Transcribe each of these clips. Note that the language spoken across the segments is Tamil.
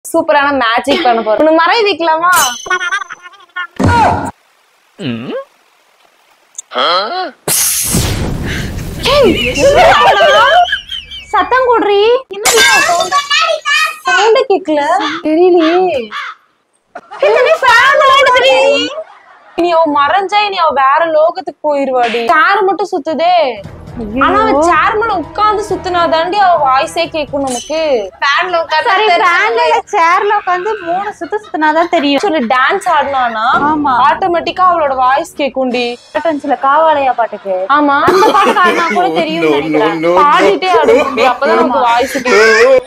சூப்பரான மேஜிக் பண்ண போறோம் உனக்கு மறை வைக்கலாமா சத்தம் கூடுறி சவுண்ட் கேக்கல தெரியலையே என்னடி fan ஓடுதுடி இனி அவ மறைஞ்சா இனி அவ வேற லோகத்துக்கு போயிருவாடி சேர் மட்டும் சுத்துதே ஆனா அவ சேர் மேல உட்கார்ந்து சுத்துனாதாண்டி அவ வாய்ஸே கேக்கும் நமக்கு ஃபேன்ல சரி உட்கார்ந்து ஃபேன்ல சேர்ல உட்காந்து மூணு சுத்து சுத்தினாதான் தெரியும் சொல்லி டான்ஸ் ஆடினானா ஆமா ஆட்டோமேட்டிக்கா அவளோட வாய்ஸ் கேக்கும்டி இருந்துச்சுல காவாலயா பாட்டுக்கு ஆமா அந்த பாட்டு காரணா கூட தெரியும் நினைக்கிறேன் பாடிட்டே ஆடுவோம் அப்பதான் நமக்கு வாய்ஸ் கேக்கும்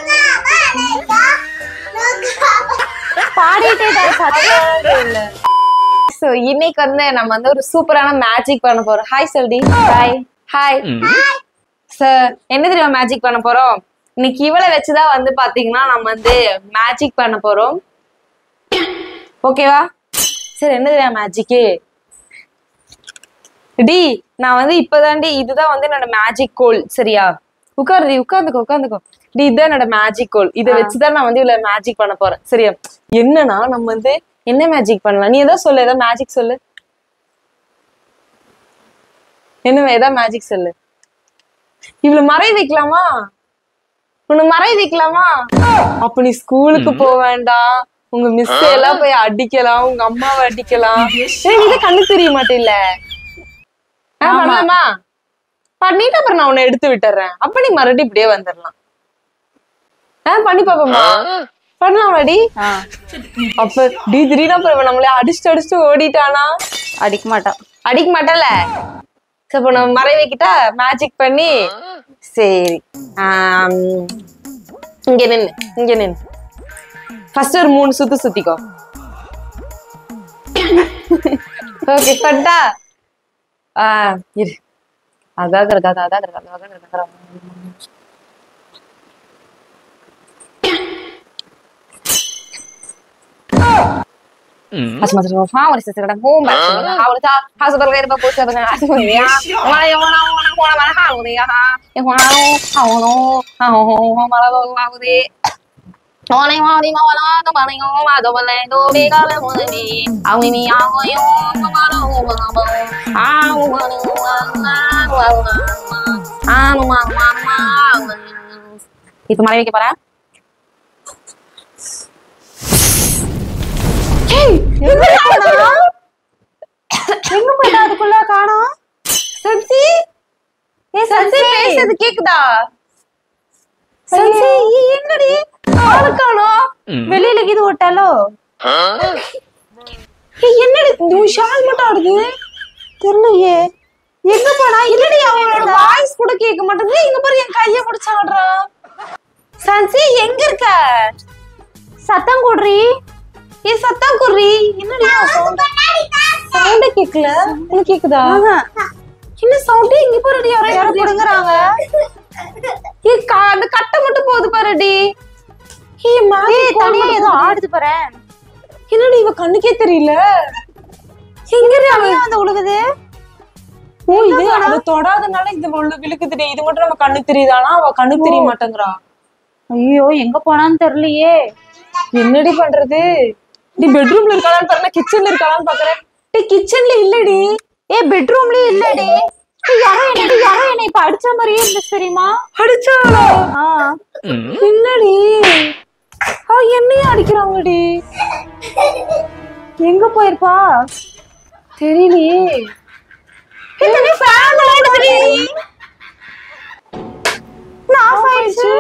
பாடிட்டே தான் சத்தம் இல்ல சோ இன்னைக்கு வந்து நம்ம வந்து ஒரு சூப்பரான மேஜிக் பண்ண போறோம் ஹாய் செல்டி ஹாய் ஹாய் சார் என்ன தெரியுமா மேஜிக் பண்ண போறோம் இன்னைக்கு இவளை வச்சுதான் வந்து பாத்தீங்கன்னா நம்ம வந்து மேஜிக் பண்ண போறோம் ஓகேவா சரி என்ன தெரியுமா மேஜிக்கு டி நான் வந்து இப்பதாண்டி இதுதான் வந்து என்னோட மேஜிக் கோல் சரியா உட்காருடி உட்காந்துக்கோ உட்காந்துக்கோ டி இதுதான் என்னோட மேஜிக் கோல் இதை வச்சுதான் நான் வந்து இவ்வளவு மேஜிக் பண்ண போறேன் சரியா என்னன்னா நம்ம வந்து என்ன மேஜிக் பண்ணலாம் நீ ஏதாவது சொல்லு ஏதாவது மேஜிக் சொல்லு என்ன ஏதாவது மேஜிக் சொல்லு இவ்வளவு மறை வைக்கலாமா உன்னை மறை வைக்கலாமா அப்ப நீ ஸ்கூலுக்கு போக வேண்டாம் உங்க மிஸ் எல்லாம் போய் அடிக்கலாம் உங்க அம்மாவை அடிக்கலாம் ஏய், நீ தான் கண்ணு தெரிய மாட்டேல்ல ஆ, பண்ணலாமா பண்ணிட்டு அப்புறம் நான் உன்னை எடுத்து விட்டுறேன் அப்ப நீ மறுபடியும் இப்படியே வந்துடலாம் ஆ பண்ணி பாப்போமா பண்ணலாம் வாடி ஆ, அப்ப டி திடீர்னு அப்புறம் இவன் நம்மளே அடிச்சுட்டு அடிச்சுட்டு ஓடிட்டானா அடிக்க மாட்டான் அடிக்க மாட்டல சரி இப்போ நம்ம மறை வைக்கிட்டா மேஜிக் பண்ணி சரி ஆம், இங்க நின்னு இங்க நின்னு ஃபர்ஸ்ட் ஒரு மூணு சுத்து சுத்திக்கோ ஓகே பண்ணிட்டா ஆ இரு அதாக இருக்கா அதாக இருக்கா அதாக இருக்கா Mas mas mau mau di sekitar home ba sebenarnya hau ta hau sebenarnya ada bagus sebenarnya asal ya mana yang mana mana mana mana hau ni ya ha yang mana hau no hau mana lo hau di Nó này hoa đi mà hoa nó nó bà này ngon mà đồ bà này đồ đi có lên một đi ao mi mi ao ơi yo mà mà nó mà mà mà ao mà nó mà mà mà mà ao mà mà mà itu mari kita para எங்க போயிட்டா அதுக்குள்ள காணோம் சச்சி ஏ சச்சி பேசுறது கேக்குதா சச்சி ஏய், எங்கடி ஆளு காணோம் வெளியில இது ஓட்டாலோ ஏய், என்னடி உன் ஷால் மட்டும் ஆடுது தெரியலையே எங்க போனா இல்லடி அவனோட வாய்ஸ் கூட கேட்க மாட்டேங்குது இங்க பாரு என் கைய பிடிச்சு ஆடுறான் சச்சி எங்க இருக்க சத்தம் கூடுறி ஏ சத்தா குர்ரி என்னடி சவுண்ட் கேக்கல உனக்கு கேக்குதா என்ன சவுண்ட் இங்க பாருடி யாரோ யாரோ புடுங்குறாங்க ஏ கா- அந்த கட்டை மட்டும் போகுது பாருடி ஏ ஏய் மேஜிக் தனியா ஏதோ ஆடுது பாரு என்னடி இவ கண்ணுக்கே தெரியல எங்கடி அவ தனியா வந்து உழுகுது ஓ இது அவ தொடாதனால இது உள்ள விழுக்குதுடி இது மட்டும் நம்ம கண்ணு தெரியுதானா அவ கண்ணு தெரிய மாட்டேங்கிறா ஐயோ எங்க போனான்னு தெரியலையே என்னடி பண்றது நீ பெட்ரூம்ல இருக்காளான்னு பாரு கிச்சன்ல இருக்காளான்னு பாக்குறேன் டேய் கிச்சன்ல இல்லடி ஏ பெட்ரூம்லயே இல்லடி ஏய், யாரோ என்னை யாரோ என்னை இப்ப அடிச்ச மாதிரியே இருந்துச்சு தெரியுமா அடிச்சாளா ஆ என்னடி அவ என்னையும் அடிக்கிறாங்கடி எங்க போயிருப்பா தெரியலையே என்னடி ஃபேன் ஓடுதுடி ஆஃப் ஆயிடுச்சு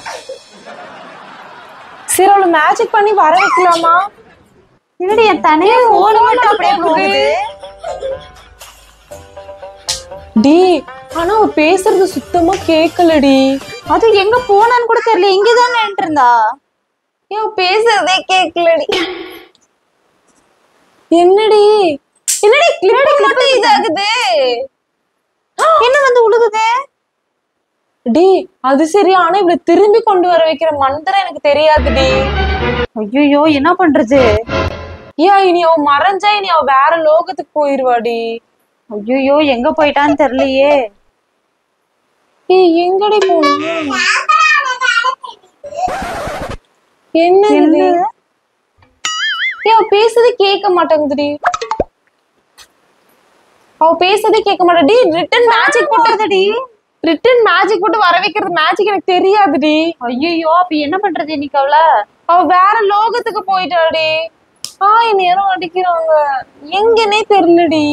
சரி அவளை மேஜிக் பண்ணி வர வைக்கலாமா என்னடி என் தனியா போன் மட்டும் அப்படியே போகுது டி ஆனா அவ பேசுறது சுத்தமா கேக்கலடி அது எங்க போனான்னு கூட தெரியல இங்கதான் நின்னுட்டு இருந்தா ஏன் அவ பேசுறதே கேக்கலடி என்னடி என்னடி கிளிப் மட்டும் இதாகுது என்ன வந்து உழுகுது டி அது சரி ஆனா இவள திரும்பி கொண்டு வர வைக்கிற மந்திரம் எனக்கு தெரியாதுடி ஐயோ என்ன பண்றது ஏன் இனி அவ மறைஞ்சா இனி அவ வேற லோகத்துக்கு போயிருவாடி ஐயோ எங்க போயிட்டான்னு தெரியலையே ஏய் எங்கடி போனா என்ன இது என்னது? ஏய், அவ பேசுறதே கேட்க மாட்டேங்குதுடி அவ பேசுறதே கேட்க மாட்டேடி ரிட்டன் மேஜிக் போட்டு போட்டதுடி ரிட்டன் மேஜிக் போட்டு வர வைக்கிறது மேஜிக் எனக்கு தெரியாதுடி ஐயோ அப்ப என்ன பண்றது இன்னைக்கு அவள அவ வேற லோகத்துக்கு போயிட்டாடி ஆ என்ன யாரோ அடிக்கிறாங்க எங்கன்னே தெரியலடி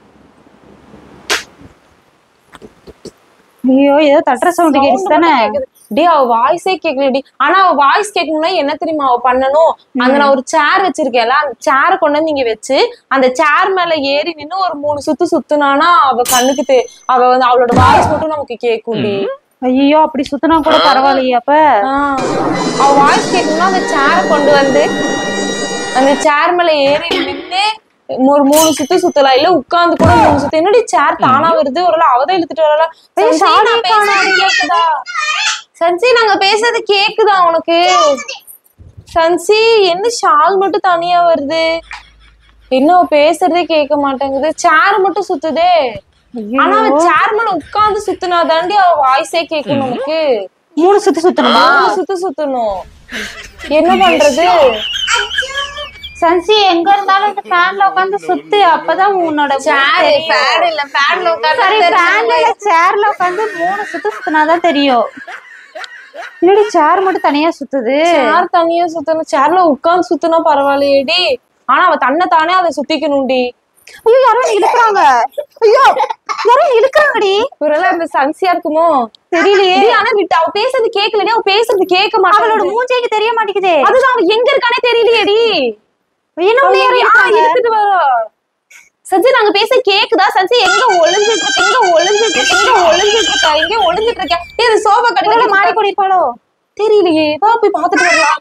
ஐயோ ஏதோ தட்டுற சவுண்ட் கேட்டுச்சு தானே டி அவ வாய்ஸே கேட்கலடி ஆனா அவ வாய்ஸ் கேட்கணும்னா என்ன தெரியுமா அவ பண்ணணும் அங்க நான் ஒரு சேர் வச்சிருக்கேன்ல அந்த சேரை கொண்டு வந்து இங்க வச்சு அந்த சேர் மேல ஏறி நின்னு ஒரு மூணு சுத்து சுத்துனானா அவ கண்ணுக்கு தெ- அவ வந்து அவளோட வாய்ஸ் மட்டும் நமக்கு கேட்கும்டி ஐயோ அப்படி சுத்தினா கூட பரவாயில்லையே அப்ப ஆஹ் அவ வாய்ஸ் கேட்கணும்னா அந்த சேரை கொண்டு வந்து அந்த சேர் மேல ஏறி நின்னு ஒரு மூணு சுத்து சுத்தலாம் இல்ல உட்கார்ந்து கூட மூணு சுத்து என்னடி சேர் தானா வருது ஒரு அவதான் இழுத்துட்டு வரல சன்சி நான் பேசுறது கேக்குதா சன்சி நாங்க பேசுறது கேக்குதா உனக்கு சன்சி என்ன ஷால் மட்டும் தனியா வருது என்ன அவ பேசுறதே கேட்க மாட்டேங்குது சேர் மட்டும் சுத்துதே ஆனா அவ சேர் மேல உட்கார்ந்து சுத்துனா தாண்டி அவ வாய்ஸே கேட்கும் நமக்கு மூணு சுத்தி சுத்தணுமா மூணு சுத்து சுத்தணும் என்ன பண்றது சன்சி எங்க இருந்தாலும் இந்த ஃபேன்ல உட்காந்து சுத்து அப்பதான் உன்னோட சேர் ஃபேன் இல்ல ஃபேன்ல சரி உட்கார்ந்து ஃபேன்ல சேர்ல உட்காந்து மூணு சுத்து சுத்தினாதான் தெரியும் இல்லடி சேர் மட்டும் தனியா சுத்துது சேர் தனியா சுத்தணும் சேர்ல உட்கார்ந்து சுத்தினா பரவாயில்லையேடி ஆனா அவ தன்னை தானே அதை சுத்திக்கணும்டி ஐயோ யாரோ என்னை இழுக்குறாங்க ஐயோ யாரோ என்னை இழுக்குறாங்கடி ஒருவேளை இந்த சன்சியா இருக்குமோ தெரியலையே டேய், ஆனா விட்டு அவ பேசுறது கேட்கலடி அவ பேசுறது கேட்க அவளோட மாட்டாளோட மூஞ்சேக்கு தெரிய மாட்டேங்குதே அதுதான் அவ எங்க இருக்கானே தெரியலையேடி என்ன அவ உன்னை யாரோ எங்க- ஆ, இழுக்குறாங்க? இழுத்துட்டு வரா சஞ்சி நாங்க பேச கேக்குதா சஞ்சி எங்க ஒளிஞ்சிட்டு இருக்க எங்க ஒளிஞ்சிட்டு இருக்க எங்க ஒளிஞ்சிட்டு இருக்கா எங்க ஒளிஞ்சிட்டு இருக்க ஏய், இது சோஃபா ஒருவேளை கடிக்க மாடி கூடியிருப்பாளோ தெரியலையே வா போய் பாத்துட்டு வரலாம்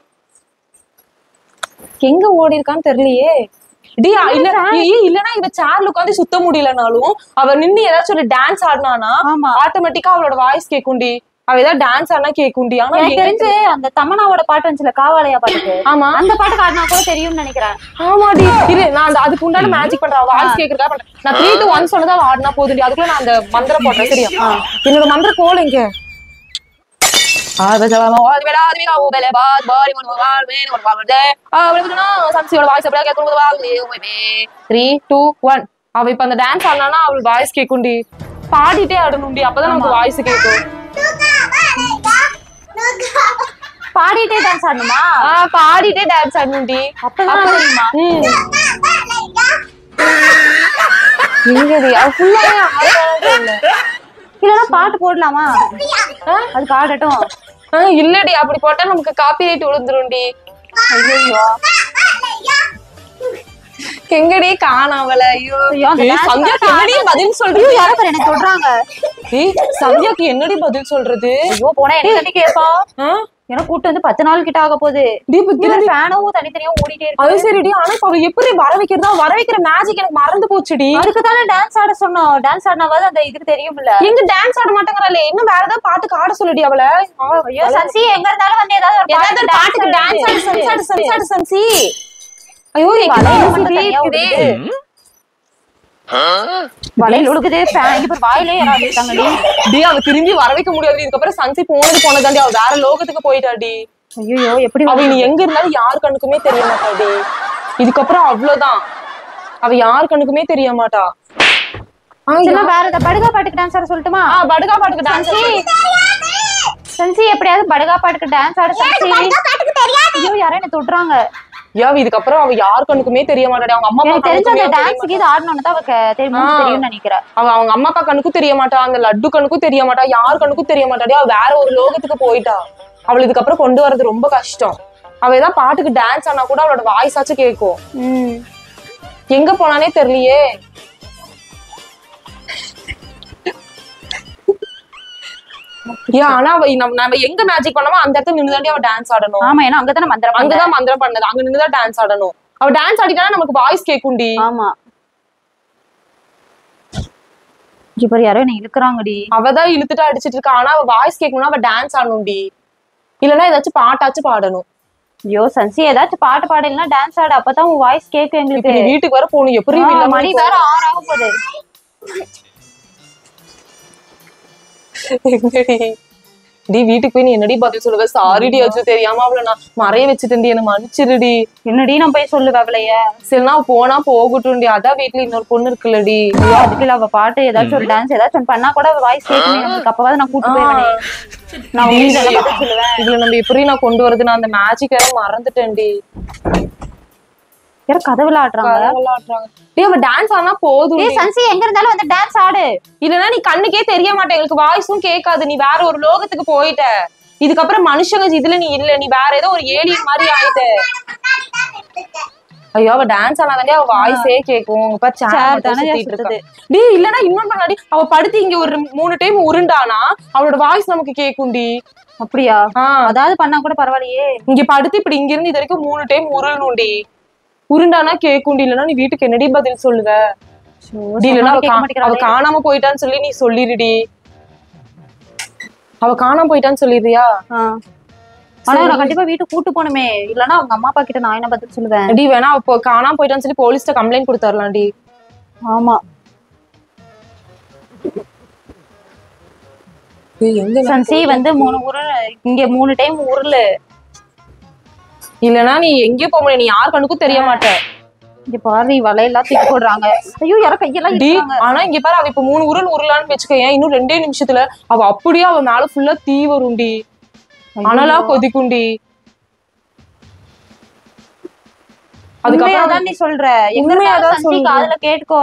எங்க ஓடி இருக்கான்னு தெரியலையே டி இல்ல ஏய், இல்லனா இவ சேர்ல உட்காந்து சுத்த முடியலனாலும் அவ நின்னு ஏதாச்சும் ஒரு டான்ஸ் ஆடினானா ஆமா. ஆட்டோமேட்டிக்கா அவளோட வாய்ஸ் கேக்கும்டி அவ ஏதாவது டான்ஸ் ஆடினா கேக்கும்டி ஆனா எனக்கு எங்க- தெரிஞ்சு அந்த தமனாவோட பாட்டு வந்துச்சுல காவாலயா பாட்டுக்கு ஆமா அந்த பாட்டுக்கு ஆடினா கூட தெரியும்னு நினைக்கிறேன் ஆமாடி இரு நான் அந்த அதுக்கு உண்டான மேஜிக் பண்றேன் வாய்ஸ் கேக்குறதா பண்றேன் நான் த்ரீ டு ஒன் சொன்னதா அவ ஆடினா போதுடி அதுக்குள்ள நான் அந்த மந்திரம் போடுறேன் சரியா என்னோட மந்திர கோல் எங்க அவ இப்ப அந்த டான்ஸ் ஆடினா அவள் வாய்ஸ் கேக்கும்டி பாடிட்டே ஆடணும்டி அப்பதான் நமக்கு வாய்ஸ் கேக்கும் பாடிட்டே டான்ஸ் ஆடணுமா ஆ பாடிட்டே டான்ஸ் ஆடணும்டி அப்பதான் தெரியுமா ம் எங்கடி அவ ஃபுல்லாவே ஆடுறதே இல்ல இல்லனா பாட்டு போடலாமா அதுக்கு ஆடட்டும் ஆ, இல்லடி அப்படி போட்டா நமக்கு காப்பி ரைட் விழுந்துரும்டி ஐயோ எங்கடி காணாமல ஐயோ ஐயோ, அந்த ஏய், dance சந்தியாக்கு என்னடி பதில் சொல்றது ஐயோ யாரோ பாரு எனக்கு சொல்றாங்க ஏய் சந்தியாக்கு என்னடி பதில் சொல்றது ஐயோ போனா என்ன தண்ணி கேப்பா ஆ? எனக்கு கூட்டு வந்து பத்து நாள் கிட்ட ஆக போகுது டி, இப்ப திரும்பி ஃபேனும் தனித்தனியா ஓடிட்டே இருக்கு அது சரிடி ஆனா இப்ப அவ எப்படி வர வைக்கிறதா வர வைக்கிற மேஜிக் எனக்கு மறந்து போச்சுடி அதுக்கு தானே டான்ஸ் ஆட சொன்னோம் டான்ஸ் ஆடினாவது அந்த இதுக்கு தெரியும்ல எங்க டான்ஸ் ஆட மாட்டேங்கறாளே இன்னும் வேற ஏதாவது பாட்டுக்கு ஆட சொல்லுடி அவள ஐயோ சன்சி எங்க இருந்தாலும் வந்து ஏதாவது ஒரு ஏதாவது ஒரு பாட்டுக்கு டான்ஸ் ஆடு சன்சி ஆடு சன்சி ஆடு சன்சி ஐயோ எங்க வளையல் dance மட்டும் இப்படியே தனியா இருக்குதே. வளையல் உழுகுது fan- இங்க பாரு வாயிலே யாராவது இருக்காங்கடி டி அவ திரும்பி வர வைக்க முடியாது இதுக்கப்புறம் சன்சி போனது போனதாண்டி அவ வேற லோகத்துக்கு போயிட்டாடி ஐயோ எப்படி அவ இனி எங்க இருந்தாலும் யார் கண்ணுக்குமே தெரிய மாட்டாடி இதுக்கப்புறம் அவ்வளவுதான் அவ யார் கண்ணுக்குமே தெரிய மாட்டா ஆ, சின்ன யா- வேற இந்த படுகா பாட்டுக்கு டான்ஸ் ஆட சொல்லட்டுமா ஆ, படுகா பாட்டுக்கு டான்ஸ் சன்சி எப்படியாவது படுகா பாட்டுக்கு டான்ஸ் ஆட சன்சி ஐயோ யாரோ என்ன தொடுறாங்க யா இதுக்கப்புறம் அவ யார் கண்ணுக்குமே தெரிய மாட்டாடி அவங்க அம்மா அப்பா எனக்கு தெரிஞ்ச அந்த கண்ணுக்குமே தெரிய டான்ஸுக்கு இது ஆடணும்னு தான் அவக்கு தெரியும் ஆ. தெரியும்னு நினைக்கிறேன் அவ அவங்க அம்மா அப்பா கண்ணுக்கும் தெரிய மாட்டா அந்த லட்டு கண்ணுக்கும் தெரிய மாட்டா யார் கண்ணுக்கும் தெரிய மாட்டாடி அவ வேற ஒரு லோகத்துக்கு போயிட்டா அவள் இதுக்கப்புறம் கொண்டு வர்றது ரொம்ப கஷ்டம் அவ ஏதாவது பாட்டுக்கு டான்ஸ் ஆனா கூட அவளோட வாய்ஸ் ஆச்சும் கேட்கும் ம் எங்க போனானே தெரியலையே ஏன் ஆனா அவ நம்ம நம்ம எங்க மேஜிக் பண்ணாமோ அந்த இடத்துல நின்னுதாண்டி அவ டான்ஸ் ஆடணும் ஆமா ஏன்னா அங்கதானே மந்திரம் பண்ண. அங்கதான் மந்திரம் பண்ணது அங்க நின்னுதான் டான்ஸ் ஆடணும் அவ டான்ஸ் ஆடிட்டானா நமக்கு வாய்ஸ் கேக்கும்டி ஆமா இங்க பாரு யாரோ என்ன இழுக்குறாங்கடி அவதான் இழுத்துட்டு அடிச்சிட்டு இருக்கா ஆனா அவ வாய்ஸ் கேட்கணும்னா அவ டான்ஸ் ஆடணும்டி இல்லனா ஏதாச்சும் பாட்டாச்சும் பாடணும் ஐயோ சன்சி ஏதாச்சும் பாட்டு பாடலாம் டான்ஸ் ஆடு அப்பதான் உன் வாய்ஸ் கேக்கும் இப்ப எங்களுக்கு நீ வீட்டுக்கு வர போகணும் எப்படி ஆ, வில்ல மணி வேற ஆறு ஆக போகுது எங்கடி டி வீட்டுக்கு போய் நீ என்னடி பதில் சொல்லுவ சாரிடி அச்சு தெரியாம அவள நான் மறைய வச்சுட்டேன்டி என்ன மன்னிச்சிருடி என்னடி நான் போய் சொல்லுவ அவளைய சரினா போனா போகட்டும்டி அதான் வீட்டுல இன்னொரு பொண்ணு இருக்குல்லடி ஐயோ அதுக்கு இல்ல அவ பாட்டு ஏதாச்சும் ஒரு டான்ஸ் ஏதாச்சும் ஒண்ணு பண்ணா கூட வாய்ஸ் கேட்கணும் எனக்கு அப்பவாது நான் கூட்டு போயிருவேனே நான் உங்க இதெல்லாம் பதில் சொல்லுவேன் இதுல நம்ம எப்படி நான் கொண்டு வரது நான் அந்த மேஜிக் வேற மறந்துட்டேன்டி யாரும் கதை விளையாடுறாங்க விளையாடுறாங்க டேய் அவ டான்ஸ் ஆனா போதும் ஏய் சன்சி எங்க இருந்தாலும் வந்து டான்ஸ் ஆடு இல்லனா நீ கண்ணுக்கே தெரிய மாட்டே எங்களுக்கு வாய்ஸும் கேட்காது நீ வேற ஒரு லோகத்துக்கு போயிட்ட இதுக்கப்புறம் மனுஷங்க இதுல நீ இல்ல நீ வேற ஏதோ ஒரு ஏலியன் மாதிரி ஆயிட்ட ஐயோ அவ டான்ஸ் ஆனாதாண்டி அவ வாய்ஸே கேக்கும் இப்ப Chair சேர் தானே தானே சுத்திட்டு சுத்துது. இருக்கா டேய் இல்லனா இன்னொன்னு பண்ணாடி அவ படுத்து இங்க ஒரு மூணு டைம் உருண்டானா அவளோட வாய்ஸ் நமக்கு கேக்கும்டி அப்படியா ஆஹ் அதாவது பண்ணா கூட பரவாயில்லையே இங்க படுத்து இப்படி இங்க இருந்து இது வரைக்கும் மூணு டைம் உருளணும்டி உருண்டானா கேக்கும்டி இல்லனா நீ வீட்டுக்கு என்னடி பதில் சொல்லுவ டி, இல்லனா அவ கேட்க கா- அவ மாட்டேங்கிறாளே. காணாம போயிட்டான்னு சொல்லி நீ சொல்லிடுடி அவ காணாம போயிட்டான்னு சொல்லிடுறியா ஆ. ஆனா நான் கண்டிப்பா வீட்டுக்கு கூட்டு போகணுமே இல்லனா அவங்க அம்மா அப்பா கிட்ட நான் என்ன பதில் சொல்லுவேன் டி வேணா அப்போ காணாம போயிட்டான்னு சொல்லி போலீஸ்ட்ட கம்ப்ளைண்ட் கொடுத்துடலாம்டி ஆமா எங்க சன்சி வந்து மூணு உருள் இங்க மூணு டைம் உருளு இல்லனா நீ எங்கேயும் போக முடியாது நீ யார் கண்ணுக்கும் தெரிய மாட்ட இங்க பாரு வலையெல்லாம் தூக்கி போடுறாங்க ஐயோ யாரோ கையெல்லாம் டி இடிக்கிறாங்க. ஆனா இங்க பாரு அவ இப்ப மூணு உருள் உருளான்னு வச்சுக்க ஏன் இன்னும் ரெண்டே நிமிஷத்துல அவ அப்படியே அவ மேல ஃபுல்லா தீ வரும்டி அனலா கொதிக்கும்டி அதுக்கப்புறம் உண்மையாதான் நீ சொல்ற எங்க உண்மையாதான் இருந்தாலும் சன்சி சொல்றேன். காதுல கேட்டுக்கோ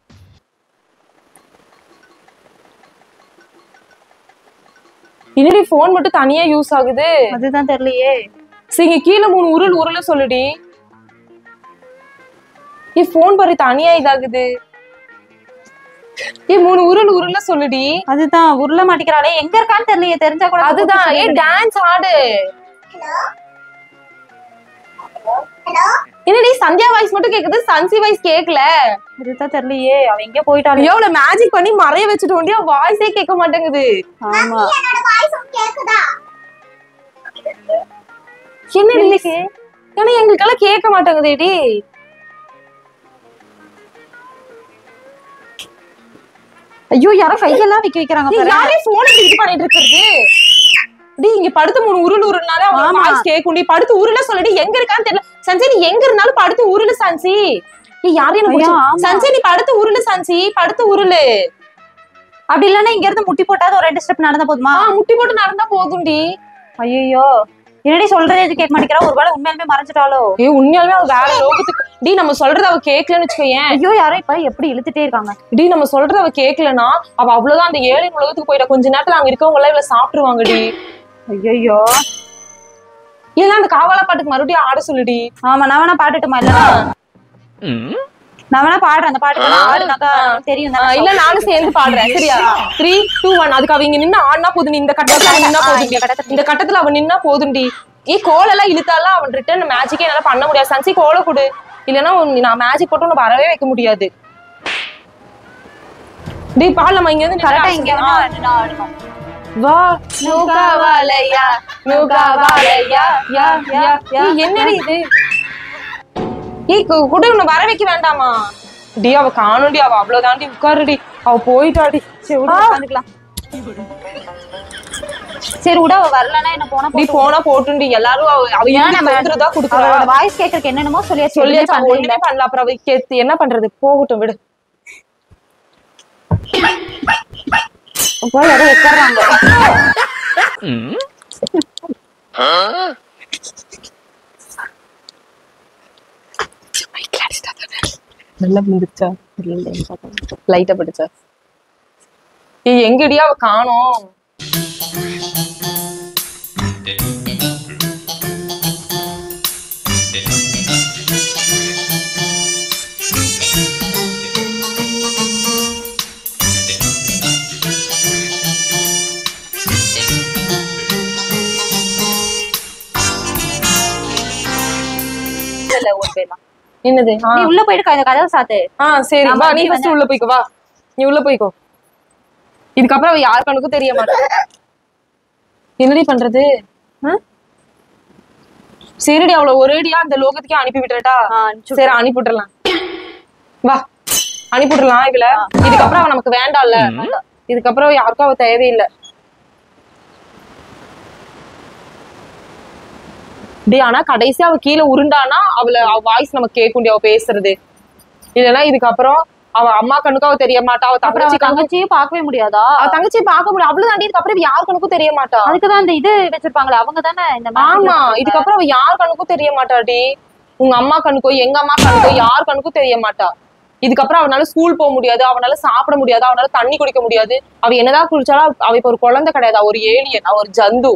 என்னடி போன் மட்டும் தனியா யூஸ் ஆகுது அதுதான் தெரியலையே சரி இங்க கீழே மூணு உருள் உருள சொல்லுடி ஏ போன் பாரு தனியா இதாகுது ஏ மூணு உருள் உருள சொல்லுடி அதுதான் உருள மாட்டிக்கிறாளே எங்க இருக்கான்னு தெரியலையே தெரிஞ்சா கூட அதுதான் ஏ டான்ஸ் ஆடு என்னடி சந்தியா வாய்ஸ் மட்டும் கேக்குது சன்சி வாய்ஸ் கேக்கல அதுதான் தெரியலையே அவ எங்க போயிட்டாளே எவ்வளவு மேஜிக் பண்ணி மறைய வச்சுட்டு வாய்ஸே கேட்க மாட்டேங்குது ஆமா என்னடி ஏன்னா எங்களுக்கெல்லாம் கேட்க மாட்டேங்குதேடி ஐயோ யாரோ கையெல்லாம் விக்க வைக்கிறாங்க ஏய், பாரு யாரே போன் இது பண்ணிட்டு இருக்கிறது டி இங்க படுத்து மூணு உருள் உருள்னாலே அவங்க ஆமா. வாய்ஸ் கேக்கும்டி படுத்து உருள சொல்லடி எங்க இருக்கான்னு தெரியல சன்சி நீ எங்க இருந்தாலும் படுத்து உருளு சன்சி ஏய் யாரையும் எனக்கு ஐயா, பிடிச்ச- ஆமா. சன்சி நீ படுத்து உருளு சன்சி படுத்து உருளு அப்படி இல்லன்னா இங்க இருந்து முட்டி போட்டாது ஒரு ரெண்டு ஸ்டெப் நடந்தா போதுமா ஆ முட்டி போட்டு நடந்தா போதும்டி ஐயோ என்னடி சொல்றது எது கேட்க மாட்டேங்கிறா ஒருவேளை உண்மையாலுமே மறைஞ்சிட்டாலோ ஏய் உண்மையாலுமே அவ வேற லோகத்துக்கு டி நம்ம சொல்றத அவ கேட்கலன்னு வச்சுக்கோயேன் ஐயோ யாரோ இப்ப எப்படி இழுத்துட்டே இருக்காங்க டி நம்ம சொல்றத அவ கேட்கலனா அவ அவ்வளவுதான் அந்த ஏழை உலகத்துக்கு போயிட்டா கொஞ்ச நேரத்துல அங்க இருக்கவங்க எல்லாம் இவ்வளவு சாப்பிட்டுருவாங்கடி ஐயோ இல்லன்னா அந்த காவாலா பாட்டுக்கு மறுபடியும் ஆட சொல்லுடி ஆமா நான் வேணா பாட்டுட்டுமா இல்ல நான் வேணா பாடுறேன் அந்த பாட்டுக்கு வேணா ஆடுனாக்கா தெரியும் ஆ, தானே இல்ல நானும் சேர்ந்து பாடுறேன் சரியா த்ரீ டூ ஒன் அதுக்கு அவங்க நின்னு ஆடினா போதும் நீ இந்த கட்டத்துல அவன் நின்னா போதும் இந்த கட்டத்துல அவன் நின்னா போதும்டி ஏ கோல் எல்லாம் இழுத்தாலாம் அவன் ரிட்டர்ன் மேஜிக்கே என்னால பண்ண முடியாது சன்சி கோலை கொடு இல்லைன்னா உன் நான் மேஜிக் போட்டு உன்னை வரவே வைக்க முடியாது டேய் பாடலாமா இங்க இருந்து கரெக்டா இங்க வந்து நான் ஆடணும் வா நூகா வாலையா நூகா வாலையா யா யா யா என்னடி இது ஏய் கு- குடு உன்னை வர வைக்க வேண்டாமா டி அவ காணும்டி அவ அவ்வளவுதாண்டி உட்காருடி அவ போயிட்டாடி சரி விடு உட்காந்துக்கலாம் சரி விட அவ வரலன்னா என்ன போனா டி போனா போட்டுண்டி எல்லாரும் அவ அவ ஏன் இருந்து நம்ம கொடுத்துறதா கொடுக்குறா அவளோட வாய்ஸ் கேட்கறதுக்கு என்னென்னமோ சொல்லியாச்சு சொல்லி எதுவுமே பண்ணல. ஒண்ணுமே பண்ணல அப்புறம் அவ கேத்து என்ன பண்றது போகட்டும் விடு போய் யாரோ உட்கார்றாங்க நல்லா முடிச்சா லைட்டா படிச்சா ஏய் எங்கடி அவ காணோம் இல்ல ஒரு பேர்லாம் என்னது ஆ. நீ உள்ள போயிட்டு இந்த கதவை சாத்து ஆ சரி ஆமா, வா நீ நீ ஃபர்ஸ்ட் உள்ள போய்க்கோ வா நீ உள்ள போய்க்கோ இதுக்கப்புறம் அவ யார் கண்ணுக்கும் தெரிய மாட்டா என்னடி பண்றது ஆ? சரிடி அவள ஒரேடியா அந்த லோகத்துக்கே அனுப்பி விட்டுறட்டா ஆ, அனுப்பிச்சு சரி அனுப்பி விட்டுறலாம் வா அனுப்பி விட்டுறலாம் இவள இதுக்கப்புறம் அவ நமக்கு வேண்டாம்ல இதுக்கப்புறம் யாருக்கும் அவ தேவையில்லை டேய் ஆனா கடைசி அவ கீழே உருண்டானா அவள அவ வாய்ஸ் நம்ம கேட்கும் அவ பேசுறது இல்லைன்னா இதுக்கப்புறம் அவ அம்மா கண்ணுக்கும் அவ தெரிய மாட்டா அவ அப்புறம் அவ தங்கச்சி கண்ணுக்கு தங்கச்சியும் பார்க்கவே முடியாதா அவ தங்கச்சி பார்க்க முடியும் அவ்வளவு தாண்டி இதுக்கப்புறம் இவ யார் கண்ணுக்கும் தெரிய மாட்டா அதுக்குதான் அந்த இது வச்சிருப்பாங்களே அவங்க தானே இந்த magic ஆமா வச்சிருப்பாங்க. இதுக்கப்புறம் அவ யார் கண்ணுக்கும் தெரிய மாட்டாடி உங்க அம்மா கண்ணுக்கோ எங்க அம்மா கண்ணுக்கோ யார் கண்ணுக்கும் தெரிய மாட்டா இதுக்கப்புறம் அவனால ஸ்கூல் போக முடியாது அவனால சாப்பிட முடியாது அவனால தண்ணி குடிக்க முடியாது அவ என்னதான் குடிச்சாலும் அவ இப்ப ஒரு குழந்தை கிடையாது அவ ஒரு ஏலியன் அவ ஒரு ஜந்து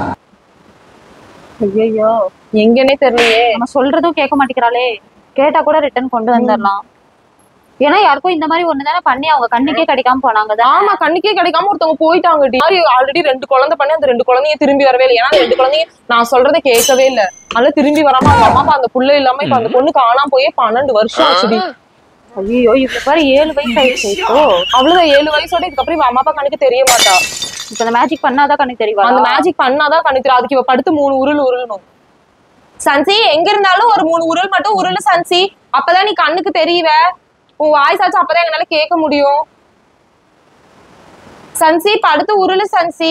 ஐயையோ எங்கன்னே தெரியலையே நம்ம சொல்றதும் கேட்க மாட்டேங்கிறாளே கேட்டா கூட ரிட்டர்ன் கொண்டு வந்துடலாம் ஏன்னா யாருக்கும் இந்த மாதிரி ஒண்ணு தானே பண்ணி அவங்க கண்ணுக்கே கிடைக்காம போனாங்க தான் ஆமா கண்ணுக்கே கிடைக்காம ஒருத்தவங்க போயிட்டாங்க ஆல்ரெடி ரெண்டு குழந்தை பண்ணி அந்த ரெண்டு குழந்தைங்க திரும்பி வரவே இல்லை ஏன்னா அந்த ரெண்டு குழந்தைங்க நான் சொல்றதை கேட்கவே இல்ல அதனால திரும்பி வராம அவங்க அம்மா அப்பா அந்த புள்ள இல்லாம இப்ப அந்த பொண்ணு காணாம போயே பன்னெண்டு வருஷம் ஆச்சுடி ஐயோ இவ்வளவு பாரு ஏழு வயசு ஆயிடுச்சு இப்போ அவ்வளவுதான் ஏழு வயசோட இதுக்கப்புறம் இவ அம்மா அப்பா கண்ணுக்கு தெரிய மாட்டா இப்ப இந்த மேஜிக் பண்ணாதான் கண்ணுக்கு தெரியவா அந்த மேஜிக் பண்ணாதான் கண்ணு தெரியும் அதுக்கு இவ படுத்து மூணு உருள் உருளணும் சன்சி எங்க இருந்தாலும் ஒரு மூணு உருள் மட்டும் உருளு சன்சி அப்பதான் நீ கண்ணுக்கு தெரியவ உன் வாய்ஸ் ஆச்சு அப்பதான் எங்களால கேட்க முடியும் சன்சி படுத்து உருளு சன்சி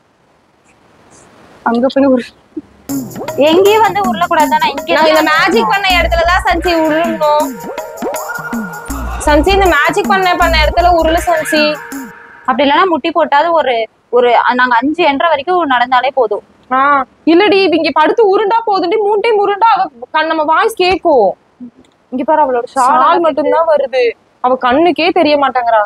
அங்க போய் உருளு எங்கேயும் வந்து உருளக்கூடாது தானே இங்க நான் இந்த மேஜிக் பண்ண இடத்துலதான் சன்சி உருளணும் சன்சி இந்த மேஜிக் பண்ண பண்ண இடத்துல உருளு சன்சி அப்படி இல்லைன்னா முட்டி போட்டாது ஒரு ஒரு நாங்க அஞ்சு என்ற வரைக்கும் நடந்தாலே போதும் ஆஹ் இல்லடி இங்க படுத்து உருண்டா போதுண்டி மூணு டைம் உருண்டா அவ கண் நம்ம வாய்ஸ் கேக்கும் இங்க பாரு அவளோட ஷால் மட்டும்தான் வருது அவ கண்ணுக்கே தெரிய மாட்டாங்கறா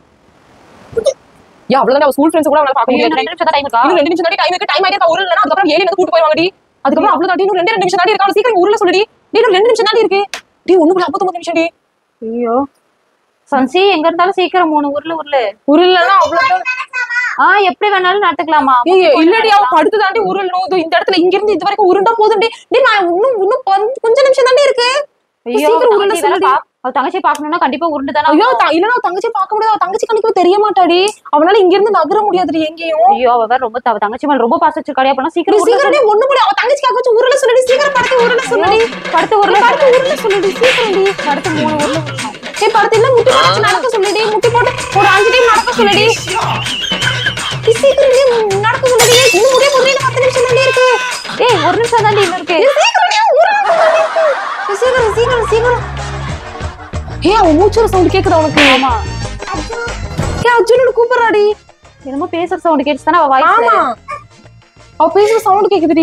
யா அவ்வளவுதான் அவ ஸ்கூல் ஃப்ரெண்ட்ஸ் கூட அவனால பார்க்க முடியாது ரெண்டு நிமிஷம் தான் டைம் இருக்கா இன்னும் ரெண்டு நிமிஷம் தாண்டி டைம் இருக்கு டைம் ஆயிட்டே இருக்கா, உருளனா அதுக்கப்புறம் ஏழு வந்து கூட்டு போய்வாங்கடி அதுக்கப்புறம் அவ்வளவு தாண்டி இன்னும் ரெண்டு ரெண்டு நிமிஷம் தாண்டி இருக்கா அவளை சீக்கிரம் உருள சொல்லுடி டேய் இன்னும் ரெண்டு நிமிஷம் தாண்டி இருக்கு டேய் ஒண்ணு ஐம்பத்தொன்பது நிமிஷம் டி ஐயோ சன்சி எங்க இருந்தாலும் சீக்கிரம் மூணு உருளு உருளு உருளனா அவ்வளவுதான் ஆ எப்படி வேணாலும் நட்டுக்கலாமா ஏய் இல்லடி அவ படுத்து தாண்டி உருளணும் இதோ இந்த இடத்துல இங்க இருந்து இது வரைக்கும் உருண்டா போதும் டேய் நான் இன்னும் இன்னும் கொஞ்ச- கொஞ்ச நிமிஷம் தாண்டி இருக்கு ஐயோ சீக்கிரம் உருள தங்கச்சி வேற சொல்லுடி பா- அவ தங்கச்சி பாக்கணும்னா கண்டிப்பா உருண்டு தானே ஐயோ த- இல்லனா அவ தங்கச்சி பார்க்க முடியாது அவ தங்கச்சி கணக்கு தெரிய மாட்டாடி அவனால இங்க இருந்து நகர முடியாதுடி எங்கேயும் ஐயோ அவ வேற ரொம்ப அவ தங்கச்சி மேல ரொம்ப பாச வச்சிருக்காடி அப்பனா நீ சீக்கிரம் உருளு சீக்கிரம் டேய் ஒண்ணு முடி அவ தங்கச்சிக்காக வச்சு உருள சொல்லுடி சீக்கிரம் படுத்து உருள சொல்லுடி படுத்து உருளு படுத்து உருள சொல்லுடி சீக்கிரம் டி படுத்து மூணு உருளு ஏய் படுத்து இல்ல முட்டி போட்டு நடக்க சொல்லுடி முட்டி போட்டு ஒரு அஞ்சு டைம் நடக்க சொல்லுடி நீ சீக்கிரம் டி நடக்க சொல்லுடி இன்னும் முடிய போதுடி இன்னும் பத்து நிமிஷம் தாண்டி இருக்கு ஏய் ஒரு நிமிஷம் தாண்டி இன்னும் இருக்கு ஏய், சீக்கிரம் டி உருள ஏய், சீக்கிரம் சீக்கிரம் சீக்கிரம் ஏய் அவன் மூச்சுற சவுண்ட் கேக்குதா உனக்கு ஆமா ஏய் அர்ஜுனோட கூப்பிடுறாடி என்னமோ பேசுற சவுண்ட் கேட்டுச்சு தானே அவ வாய்ஸ் ஆமா அவ பேசுற சவுண்ட் கேக்குதுடி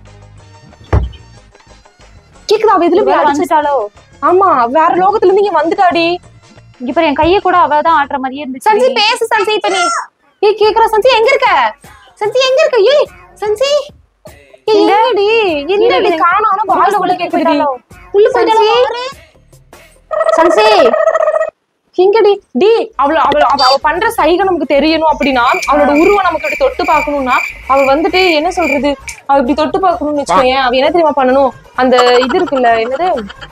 கேக்குதா அவ இதுல போய் அடிச்சு வந்துட்டாளோ ஆமா வேற லோகத்துல இருந்து இங்க வந்துட்டாடி இங்க பாரு என் கையை கூட அவ தான் ஆட்டுற மாதிரியே இருந்துச்சு சஞ்சி பேசு சஞ்சி இப்ப நீ ஏய் கேக்குறா சஞ்சி எங்க இருக்க சஞ்சி எங்க இருக்க ஏய் சஞ்சி ஏய் இல்லடி இல்லடி இல்ல. காணோம் ஆனா வாயில உள்ள கேக்குதுடி போயிட்டாளோ? உள்ள போயிட்டாளோ சன்சி எங்கடி டி அவள அவள அவ அவ பண்ற சைகை நமக்கு தெரியணும் அப்படின்னா அவளோட உருவம் நமக்கு இப்படி தொட்டு பார்க்கணும்னா அவ வந்துட்டு என்ன சொல்றது அவ இப்படி தொட்டு பார்க்கணும்னு வச்சுக்கோயேன் அவ என்ன தெரியுமா பண்ணணும் அந்த இது இருக்குல்ல என்னது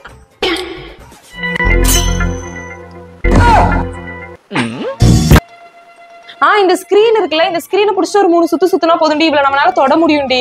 ஆ இந்த ஸ்கிரீன் இருக்குல்ல இந்த ஸ்கிரீனை புடிச்சு ஒரு மூணு சுத்து சுத்துனா போதும்டி இவ்வளவு நம்மளால தொட முடியும்டி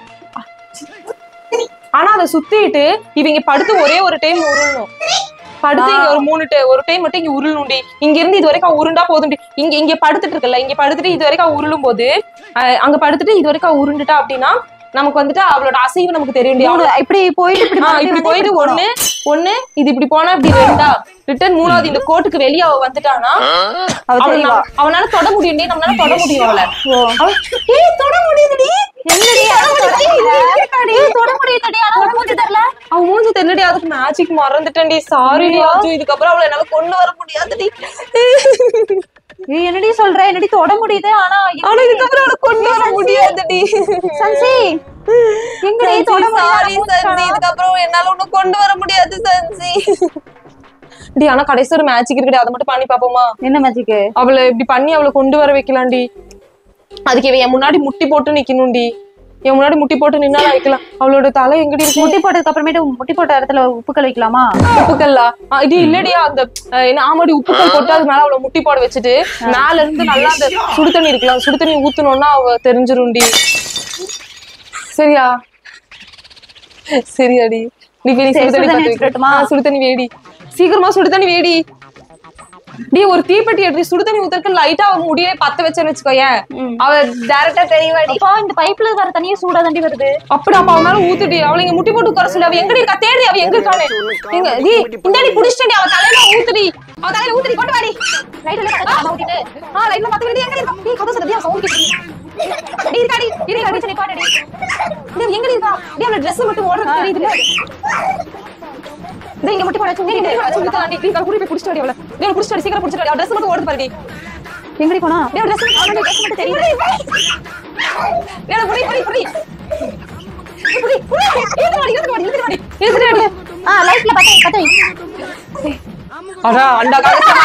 ஆனா அதை சுத்திட்டு இவங்க படுத்து ஒரே ஒரு டைம் உருளணும் படுத்து இங்க ஒரு மூணு ti- ஒரு டைம் மட்டும் இங்க உருளணும்டி இங்க இருந்து இது வரைக்கும் அவ உருண்டா போதும்டி இங்க இங்க படுத்துட்டு இருக்கல இங்க படுத்துட்டு இது வரைக்கும் அவ உருளும் போது அஹ், அங்க படுத்துட்டு இது வரைக்கும் அவ உருண்டுட்டா அப்படின்னா நமக்கு வந்துட்டு அவளோட அசைவு நமக்கு தெரியும்டி மூணு, இப்படி போயிட்டு இப்படி ஆ, மறுபடியும் இப்படி வந்து போயிட்டு இப்படி போகணும். ஒண்ணு ஒண்ணு இது இப்படி போனா இப்படி ரெண்டா ரிட்டர்ன் மூணாவது இந்த கோட்டுக்கு வெளிய அவ வந்துட்டானா அவ அவள தெரியவா நம்ம- அவனால தொட முடியும்டி நம்மளால தொட முடியும் அவள அவ- ஏய் தொட முடியுதுடி என்னடி தொட முடியுது. இங்க இருக்காடி. தொட முடியுதுடி ஆனா உனக்கு மூஞ்சி தெரியல அவன் மூஞ்சி தெரியலடி அதுக்கு மேஜிக் மறந்துட்டேன்டி சாரிடி அஜு இதுக்கப்புறம் அவளை என்னால கொண்டு வர முடியாதுடி ஏய், என்னடி சொல்ற என்னடி தொட முடியுது ஆனா ஆனா இதுக்கப்புறம் அவளை கொண்டு வர முடியாதுடி சன்சி எங்கடி தொட சாரி முடியாது சன்சி இதுக்கப்புறம் என்னால ஒண்ணு கொண்டு வர முடியாது சன்சி டி ஆனா கடைசி ஒரு மேட்சிக் இருக்குடி அதை மட்டும் பண்ணி பாப்போமா என்ன மேஜிக்கு அவளை இப்படி பண்ணி அவளை கொண்டு வர வைக்கலாம்டி அதுக்கு இவன் என் முன்னாடி முட்டி போட்டு நிக்கணும்டி என் முன்னாடி முட்டி போட்டு நின்னா வைக்கலாம் அவளோட தலை எங்கடி இருக்கு முட்டி போட்டதுக்கு அப்புறமேட்டு முட்டி போட்ட இடத்துல உப்புக்கள் வைக்கலாமா உப்புக்கல்லா ஆ, இது இல்லடியா அந்த அஹ், என்ன ஆமாடி உப்புக்கல் போட்டு அது மேல அவளை முட்டி போட வச்சுட்டு மேல இருந்து நல்லா அந்த சுடு தண்ணி இருக்கலாம் சுடு தண்ணி ஊத்துனோம்னா அவ தெரிஞ்சிரும்டி சரியா சரியாடி நீ போய் நீ சரி, சுடு தண்ணி சுடு தண்ணி பார்த்து வை. வச்சுக்கட்டுமா? ஆ, சுடு தண்ணி வேடி சீக்கிரமா சுடு தண்ணி வேடி டி ஒரு தீப்பெட்டி எடுத்து சுடு தண்ணி ஊத்தறதுக்கு லைட்டா அவ முடியே பத்த வச்சேன்னு வச்சுக்கோயேன் ம். அவ டைரக்டா தெரியவாடி அப்பா இந்த பைப்ல வர தண்ணியே சூடா தாண்டி வருது அப்படி அப்ப அவன் மேல ஊத்துடி அவளை இங்க முட்டி போட்டு உட்கார சொல்லி அவ எங்கடி இருக்கா தேடி அவ எங்க இருக்கானே எங்க டி இந்தாடி புடிச்சிட்டடி அவ தலையில ஊத்துடி அவ தலையில ஊத்துடி கொண்டு வாடி லைட்ல பத்த ஊத்திட்டு ஆ லைட்ல பத்த விடி எங்க இருக்கா நீ கதை சொல்லி அவ சவுண்ட் கேக்குது டி இருக்காடி இருக்காடி சரி பாடடி டி எங்க இருக்கா டி அவள Dress மட்டும் ஓடுறது தெரியுதுல டேய் இங்க மட்டும் போட சொல்லி இங்க வச்சு ஊத்தலாண்டி டி கால் கூடி போய் புடிச்சிட்டு வாடி அவள டேய் அவள புடிச்சிட்டு வாடி, சீக்கிரம் புடிச்சிட்டு வாடி. அவ Dress மட்டும் ஓடுது பாருடி எங்கடி போனா டேய் அவ Dress மட்டும் அவள Dress மட்டும் தெரியுது டேய் அவள புடி புடி புடி புடி புடி இழுத்து வாடி இழுத்து வாடி இழுத்து வாடி இழுத்து வாடி ஆ லைட்ல பத்த பத்த அடா அண்டா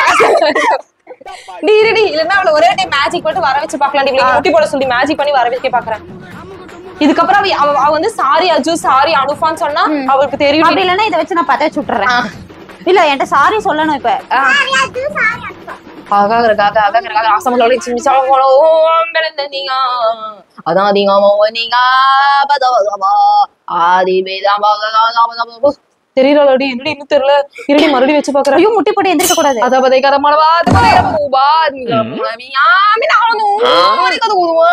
டி இருடி இல்லன்னா அவள ஒரே டைம் மேஜிக் போட்டு வர வச்சு பார்க்கலாம் டி இவளுக்கு முட்டி போட சொல்லி மேஜிக் பண்ணி வர வைக்க பாக்குறேன் இதுக்கப்புறம் அவ அவ- அவ வந்து சாரி அஜு சாரி அனுஃபான்னு சொன்னா அவளுக்கு தெரியும் அப்படி இல்லைன்னா இதை வச்சு நான் பத்த வச்சு விட்டுறேன் இல்ல என்கிட்ட சாரி சொல்லணும் இப்ப ஆகாகரகாக ஆகாகரகாக ஆசமலோட சின்ன சாவங்களோ பெருந்த நீங்க அதான் நீங்க நீங்க பதவதவா ஆதி வேதாம் தெரியலடி என்னடி இன்னும் தெரியல இருடி மறுபடியும் வச்சு பாக்குறேன் ஐயோ முட்டி போட்டு எந்திரிக்க கூடாது அத பதை கதை மலவா அத பதை கதை பூபா நீங்க யாமி நானு மணி கதை கூதுவா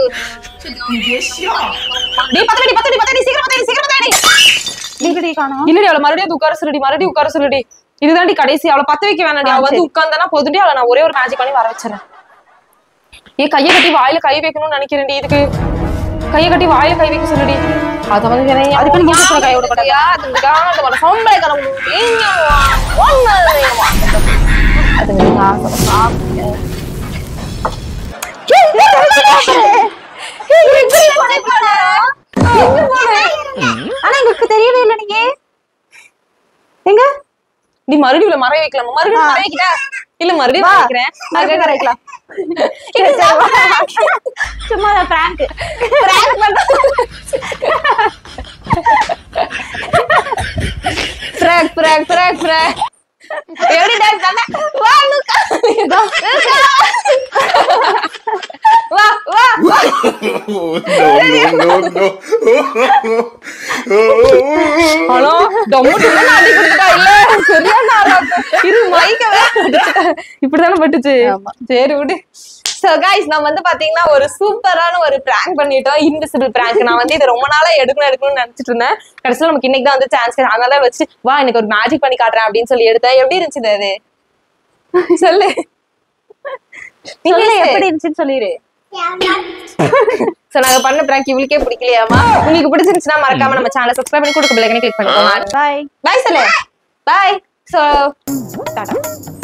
டேய் பத்தடி பத்தடி பத்தடி சீக்கிரம் பத்தடி சீக்கிரம் பத்தடி டிகிரி காணும் இல்லடி அவள மறுபடியும் உட்கார சொல்லுடி மறுபடியும் உட்கார சொல்லுடி இதுதான்டி கடைசி அவளை பத்த வைக்க வேணாடி அவ வந்து உட்கார்ந்தானா போதுண்டி அவளை நான் ஒரே ஒரு மேஜிக் பண்ணி வர வச்சிடறேன் ஏ கையை கட்டி வாயில கை வைக்கணும்னு நினைக்கிறேன்டி இதுக்கு கையை கட்டி வாயில கை வைக்க சொல்லுடி அத வந்து வேற அதுக்கு நீ மூக்குல கை விட மாட்டியா அதுக்கு அது வர சொம்பளை கரம் ஒண்ணு அது நீங்க ஆசை ஆனா எங்களுக்கு தெரியவே இல்லை நீங்க எங்க நீ மறுபடியும் இவ்வளவு மறைய வைக்கலாமா மறுபடியும் மறைய வைக்கிட்டா இல்ல மறுபடியும் வா. மறைய வைக்கிறேன் மறுபடியும் மறைய வைக்கலாம். சரி, சரி, வா. சும்மா prank frog frog frog frog எப்படி டான்ஸ் பண்ண வா லுக்கா வா வா வா no, no, no, no. Hello டம்மு டம்மு அடி கொடுத்துட்டா இல்ல சரியான ஆளாட்டம். இரு மைக்கவே இப்படிதானே பட்டுச்சு சரி விடு சோ கைஸ் நம்ம வந்து பாத்தீங்கன்னா ஒரு சூப்பரான ஒரு பிராங்க் பண்ணிட்டோம் இன்விசிபிள் பிராங்க் நான் வந்து இது ரொம்ப நாளா எடுக்கணும் எடுக்கணும்னு நினைச்சிட்டு இருந்தேன் கடைசியில நமக்கு இன்னைக்கு தான் வந்து சான்ஸ் அதனால வச்சு வா எனக்கு ஒரு மேஜிக் பண்ணி காட்டுறேன் அப்படின்னு சொல்லி எடுத்தேன் எப்படி இருந்துச்சு அது சொல்லு நீ சொல்லு சொல்லு. எப்படி இருந்துச்சுன்னு சொல்லிடு சோ நாங்க பண்ண பிராங்க் இவளுக்கே பிடிக்கலையாமா உங்களுக்கு பிடிச்சிருந்துச்சுன்னா மறக்காம நம்ம சேனலை சப்ஸ்கிரைப் பண்ணி கொடுக்க பிள்ளைங்க கிளிக் பண்ணிக்கோங்க பாய் பாய் சொல்லு பாய் சோ டாடா